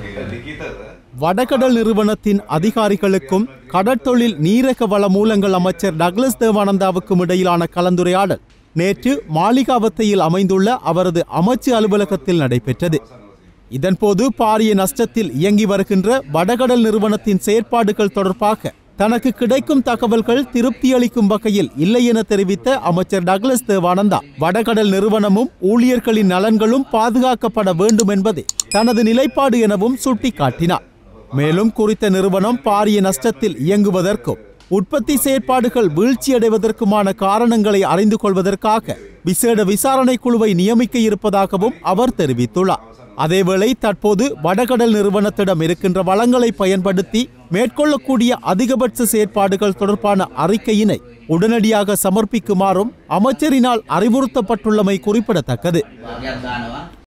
வடகடல் நிறுவனத்தின் அதிகாரிகளுக்கும் கடற்தொழில் நீரக வள மூலங்கள் அமைச்சர் டக்ளஸ் தேவானந்தாவுக்கும் இடையிலான கலந்துரையாடல் நேற்று மாளிகாவத்தையில் அமைந்துள்ள அவரது அமைச்சு அலுவலகத்தில் நடைபெற்றது இதன்போது பாரிய நஷ்டத்தில் இயங்கி வருகின்ற வடகடல் நிறுவனத்தின் செயற்பாடுகள் தொடர்பாக தனக்கு கிடைக்கும் தகவல்கள் திருப்தியளிக்கும் வகையில் இல்லை என தெரிவித்த அமைச்சர் டக்ளஸ் தேவானந்தா வடகடல் நிறுவனமும் ஊழியர்களின் நலன்களும் பாதுகாக்கப்பட வேண்டும் என்பதே தனது நிலைப்பாடு எனவும் சுட்டிக்காட்டினார் மேலும் குறித்த நிறுவனம் பாரிய நஷ்டத்தில் இயங்குவதற்கும் உற்பத்தி செயற்பாடுகள் வீழ்ச்சியடைவதற்குமான காரணங்களை அறிந்து கொள்வதற்காக விசேட விசாரணை குழுவை நியமிக்க இருப்பதாகவும் அவர் தெரிவித்துள்ளார் அதேவேளை தற்போது வடகடல் நிறுவனத்திடம் இருக்கின்ற வளங்களை பயன்படுத்தி மேற்கொள்ளக்கூடிய அதிகபட்ச செயற்பாடுகள் தொடர்பான அறிக்கையினை உடனடியாக சமர்ப்பிக்குமாறும் அமைச்சரினால் அறிவுறுத்தப்பட்டுள்ளமை குறிப்பிடத்தக்கது වාගයක් දානවා